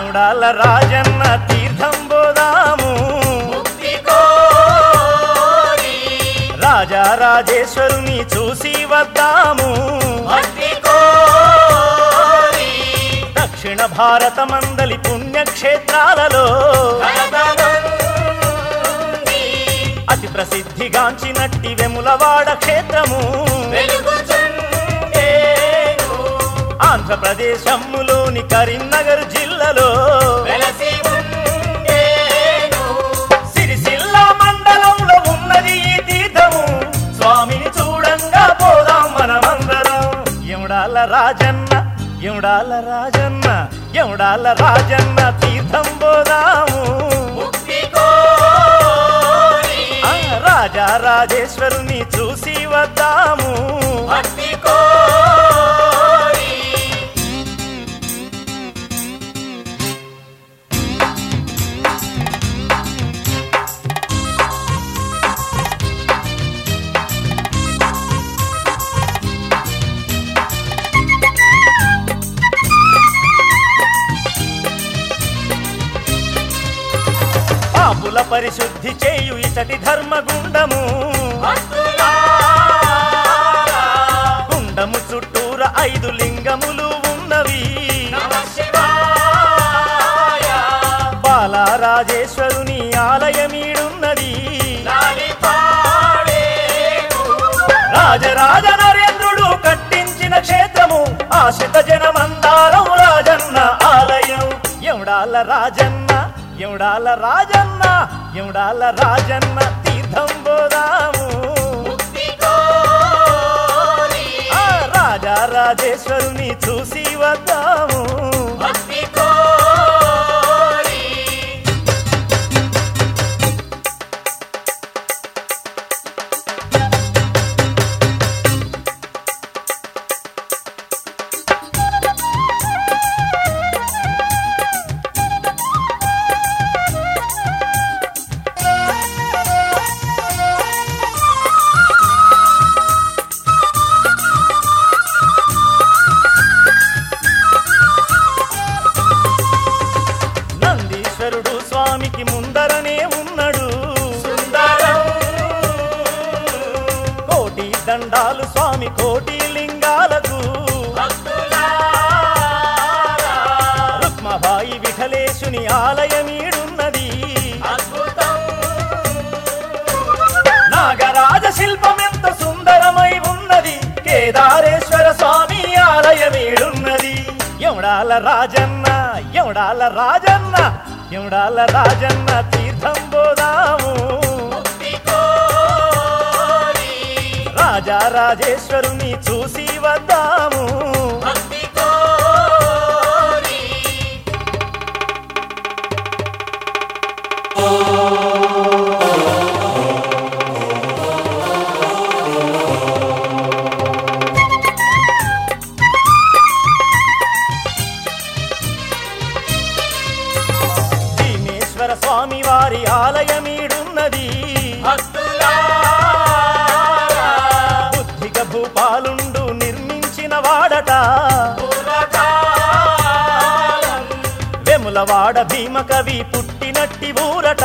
ఎముడాల రాజన్న తీర్థం బోదాము ముక్తి కోరి రాజా రాజేశ్వరుని చూసి వద్దాము భక్తి కోరి దక్షిణ భారత మందలి పుణ్యక్షేత్రాలలో కలతనుంది అతి ప్రసిద్ధిగాంచినట్టి వెములవాడ క్షేత్రము వెలుగుచుండేను ఆంధ్రప్రదేశములోని కరీంనగర్ జిల్లాలో వెలసి ఉండేను సిరిసిల్ల మండలంలో ఉన్నది ఈ తీర్థము స్వామిని చూడంగా పోదాం మనమందరం ఎముడాల రాజన్న ఎముడాల రాజన్న ఎముడాల రాజన్న తీర్థం పోదాము ముక్తి కోరి ఆ రాజా రాజేశ్వరుని చూసి వద్దాము భక్తి కోరి పాపుల పరిశుద్ధి చేయు ఇతటి ధర్మగుండము భక్తులారా గుండము చుట్టూర ఐదు లింగములు ఉన్నవి నమ శివాయ బాలారాజేశ్వరుని ఆలయమీడున్నది లాలి పాడేను రాజరాజ నరేంద్రుడు కట్టించిన క్షేత్రము ఆశిత జనమందారం రాజన్న ఆలయం ఎముడాల రాజన్న ఎముడాల రాజన్న ఎముడాల రాజన్న తీర్థం పోదాము ముక్తి కోరి ఆ రాజా రాజేశ్వరుని చూసి వద్దాము భక్తి కోరి నందీశ్వరుడు స్వామికి ముందరనే ఉన్నాడు సుందరం కోటి దండాలు స్వామి కోటి లింగాలకు భక్తులారా రుక్మబాయి విఠలేశుని ఆలయమీడున్నది అద్భుతం నాగరాజ శిల్పం ఎంత సుందరమై ఉన్నది కేదారేశ్వర స్వామి ఆలయమీడున్నది ఎముడాల రాజన్న ఎముడాల రాజన్న ఎముడాల రాజన్న తీర్థం పోదాము ముక్తి కోరి రాజా రాజేశ్వరుని చూసి వద్దాము భక్తి కోరి భీమేశ్వర స్వామి వారి ఆలయమీడున్నది భక్తులారా బుద్ధిక భూపాలుండు నిర్మించిన వాడట పూర్వకాలం వెములవాడ భీమ కవి పుట్టినట్టి ఊరట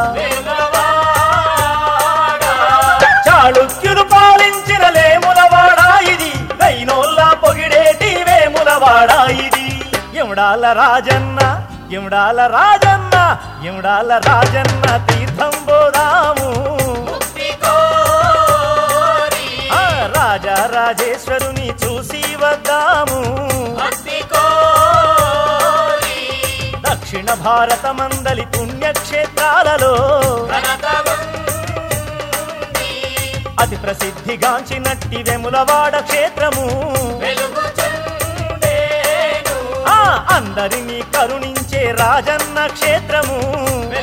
వేగవాడ చాళుక్యులు పాలించిన లేములవాడ ఇది దైనోల్లా పొగిడేటి వేములవాడ ఇది ఎముడాల రాజన్న ఎముడాల రాజన్న ఎముడాల రాజన్న తీర్థం పోదాము ముక్తి కోరి ఆ రాజా రాజేశ్వరుని చూసి వద్దాము భక్తి కోరి దక్షిణ భారత మందలి పుణ్యక్షేత్రాలలో ఘనతగుంది అతి ప్రసిద్ధిగాంచినట్టి వెములవాడ క్షేత్రము వెలుగుచుండేను ఆ అందరినీ కరుణించే రాజన్న క్షేత్రము